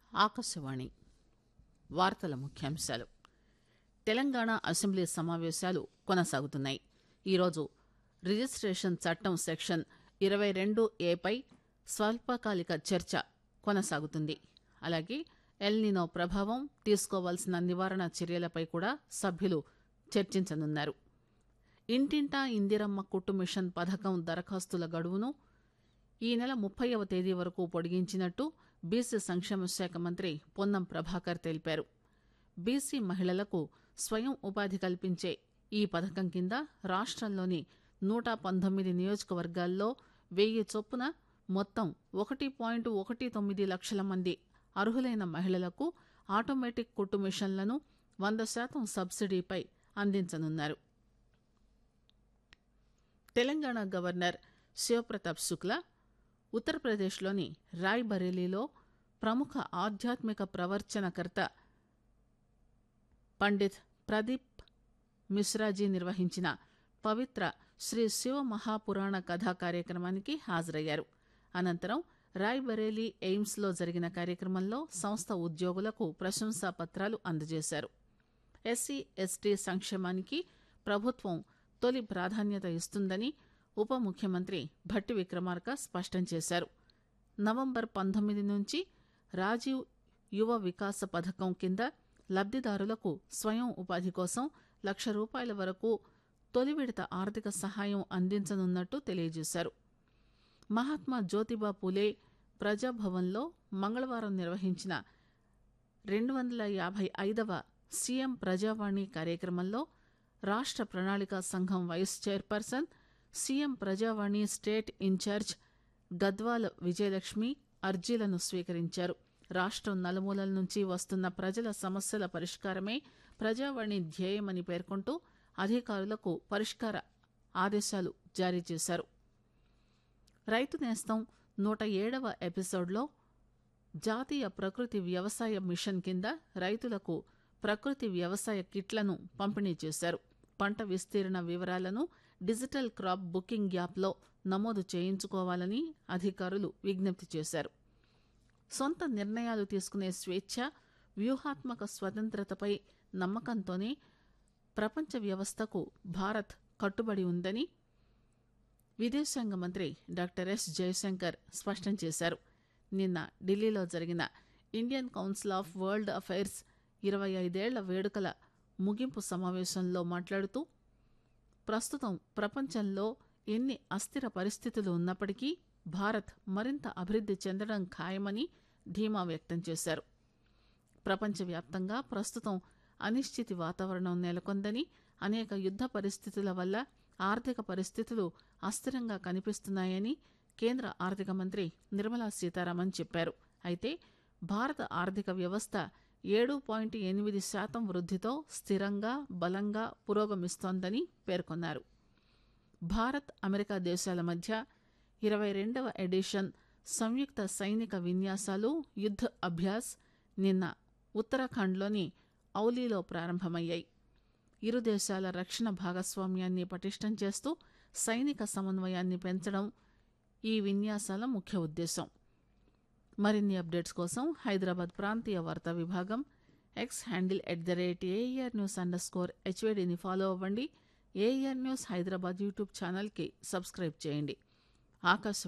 ఆకాశవాణి వార్తల ముఖ్యాంశాలు తెలంగాణ అసెంబ్లీ సమావేశాలు కొనసాగుతున్నాయి ఈరోజు రిజిస్టేషన్ చట్టం సెక్షన్ ఇరవై రెండు ఏపై స్వల్పకాలిక చర్చ కొనసాగుతుంది అలాగే ఎల్నినో ప్రభావం తీసుకోవాల్సిన నివారణ చర్యలపై కూడా సభ్యులు చర్చించనున్నారు ఇంటింటా ఇందిరమ్మ కుట్టు మిషన్ పథకం దరఖాస్తుల గడువును ఈ నెల ముప్పైవ తేదీ వరకు పొడిగించినట్టు బీసీ సంక్షేమ శాఖ మంత్రి పొన్నం ప్రభాకర్ తెలిపారు బీసీ మహిళలకు స్వయం ఉపాధి కల్పించే ఈ పథకం కింద రాష్టంలోని నూట పంతొమ్మిది నియోజకవర్గాల్లో వెయ్యి చొప్పున మొత్తం ఒకటి పాయింట్ ఒకటి తొమ్మిది లక్షల మంది అర్హులైన మహిళలకు ఆటోమేటిక్ కుట్టు మిషన్లను వంద శాతం సబ్సిడీపై అందించనున్నారు తెలంగాణ గవర్నర్ శివప్రతాప్ శుక్లా ఉత్తరప్రదేశ్లోని రాయ్ బరేలీలో ప్రముఖ ఆధ్యాత్మిక ప్రవర్చనకర్త పండిత్ ప్రదీప్ మిశ్రాజీ నిర్వహించిన పవిత్ర శ్రీ శివ మహాపురాణ కథా కార్యక్రమానికి హాజరయ్యారు అనంతరం రాయ్ బరేలీ ఎయిమ్స్ లో జరిగిన కార్యక్రమంలో సంస్థ ఉద్యోగులకు ప్రశంసా పత్రాలు అందజేశారు ఎస్సీ ఎస్టీ సంక్షేమానికి ప్రభుత్వం తొలి ప్రాధాన్యత ఇస్తుందని ఉప ముఖ్యమంత్రి భట్టి విక్రమార్క స్పష్టం చేశారు నవంబర్ పంతొమ్మిది నుంచి రాజీవ్ యువ వికాస పథకం కింద లబ్దిదారులకు స్వయం ఉపాధి కోసం లక్ష రూపాయల వరకు తొలి విడత ఆర్థిక సహాయం అందించనున్నట్టు తెలియజేశారు మహాత్మా జ్యోతిబా పూలే ప్రజాభవన్లో మంగళవారం నిర్వహించిన రెండు వందల యాభై ఐదవ సీఎం ప్రజావాణి కార్యక్రమంలో రాష్ట ప్రణాళికా సంఘం vice chairperson CM Prajavani state incharge Gadwal Vijayalakshmi అర్జీలను స్వీకరించారు రాష్టం నలుమూలల నుంచి వస్తున్న ప్రజల సమస్యల పరిష్కారమే ప్రజావాణి ధ్యేయమని పేర్కొంటూ అధికారులకు పరిష్కార ఆదేశాలు జారీ చేశారు రైతు నేస్తం నూట ఏడవ ఎపిసోడ్లో జాతీయ ప్రకృతి వ్యవసాయ మిషన్ కింద రైతులకు ప్రకృతి వ్యవసాయ కిట్లను పంపిణీ చేశారు పంట విస్తీర్ణ వివరాలను డిజిటల్ క్రాప్ బుకింగ్ యాప్లో నమోదు చేయించుకోవాలని అధికారులు విజ్ఞప్తి చేశారు సొంత నిర్ణయాలు తీసుకునే స్వేచ్ఛ వ్యూహాత్మక స్వతంత్రతపై నమ్మకంతోనే ప్రపంచ వ్యవస్థకు భారత్ కట్టుబడి ఉందని విదేశాంగ మంత్రి డాక్టర్ ఎస్ జయశంకర్ స్పష్టం చేశారు నిన్న ఢిల్లీలో జరిగిన Indian council of world affairs ఇరవై ఐదేళ్ల వేడుకల ముగింపు సమావేశంలో మాట్లాడుతూ ప్రస్తుతం ప్రపంచంలో ఎన్ని అస్థిర పరిస్థితులు ఉన్నప్పటికీ భారత్ మరింత అభివృద్ది చెందడం ఖాయమని ధీమా వ్యక్తం చేశారు ప్రపంచవ్యాప్తంగా ప్రస్తుతం అనిశ్చితి వాతావరణం నెలకొందని అనేక యుద్ద పరిస్థితుల వల్ల ఆర్థిక పరిస్థితులు అస్థిరంగా కనిపిస్తున్నాయని కేంద్ర ఆర్థిక మంత్రి నిర్మలా సీతారామన్ చెప్పారు అయితే భారత ఆర్థిక వ్యవస్థ ఏడు పాయింట్ ఎనిమిది శాతం వృద్ధితో స్థిరంగా బలంగా పురోగమిస్తోందని పేర్కొన్నారు భారత్ అమెరికా దేశాల మధ్య ఇరవై రెండవ ఎడిషన్ సంయుక్త సైనిక విన్యాసాలు యుద్ధ్ అభ్యాస్ నిన్న ఉత్తరాఖండ్లోని ఔలీలో ప్రారంభమయ్యాయి ఇరు దేశాల రక్షణ భాగస్వామ్యాన్ని పటిష్టం చేస్తూ సైనిక సమన్వయాన్ని పెంచడం ఈ విన్యాసాల ముఖ్య ఉద్దేశం మరిన్ని అప్డేట్స్ కోసం హైదరాబాద్ ప్రాంతీయ వార్తా విభాగం X handle at the rate AR news underscore హెచ్వేడిని ఫాలో అవ్వండి ఏఆర్ న్యూస్ హైదరాబాద్ యూట్యూబ్ ఛానల్కి సబ్స్క్రైబ్ చేయండి ఆకాశ